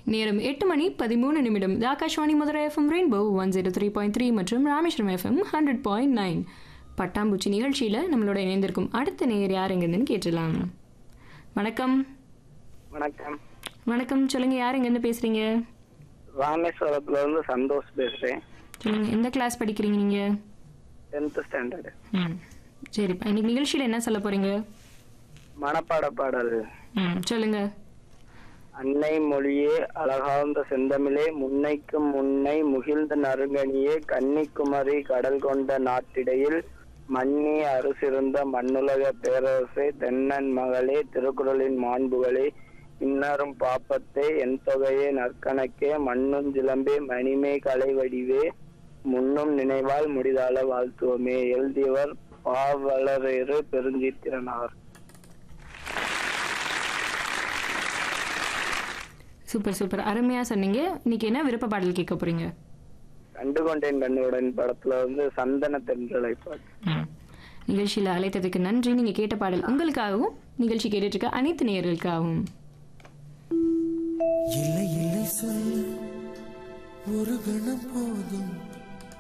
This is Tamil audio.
நேரம் எட்டு மணி பதிமூணு நிமிடம் இது Akashvani Madurai FM rainbow one zero three point three மற்றும் Rameswaram FM hundred point nine பட்டாம்பூச்சி நிகழ்ச்சியில் நம்மளோட இணைந்திருக்கும் அடுத்த நேயர் யார் எங்கேருந்துன்னு கேட்டுடலாம் வணக்கம் வணக்கம் வணக்கம் சொல்லுங்க யார் எங்கேருந்து பேசுறீங்க ராமேஸ்வரத்துல இருந்து சந்தோஷ் பேசுறேன் சொல்லுங்க எந்த கிளாஸ் படிக்கிறீங்க நீங்க டென்த் ஸ்டாண்டர்டு ம் சரிப்பா இன்னைக்கு நிகழ்ச்சியில் என்ன சொல்ல போறீங்க மனப்பாட பாடல் ம் சொல்லுங்க அன்னை மொழியே அழகார்ந்த செந்தமிழே முன்னைக்கும் முன்னை முகிழ்ந்த நறுங்கனியே கன்னிக்குமரி கடல் கொண்ட நாட்டிடையில் மன்னி அரசிருந்த மண்ணுலக பேரரசே தென்னன் மகளே திருக்குறளின் மாண்புகளே இன்னாரும் பாப்பத்தே என் தொகையே நற்கணக்கே மண்ணும் சிலம்பே மணிமே கலை வடிவே முன்னும் நினைவால் முடிதால வாழ்த்துவமே எழுதியவர் பாவலரேறு பெருஞ்சித்திரனார் சூப்பர் சூப்பர் அருமையா சொன்னீங்க இன்னைக்கு என்ன விருப்ப பாடல் கேட்க போறீங்க கண்டு கொண்டேன் கண்ணுடன் படத்துல வந்து சந்தன தென்றலை பாட்டு ம். நிகழ்ச்சியில் அழைத்ததுக்கு நன்றி நீங்க கேட்ட பாடல் உங்களுக்காகவும் நிகழ்ச்சி கேட்டுட்டு இருக்க அனைத்து நேயர்களுக்காகவும் இல்லை இல்லை சொல்ல ஒரு கணம் போதும்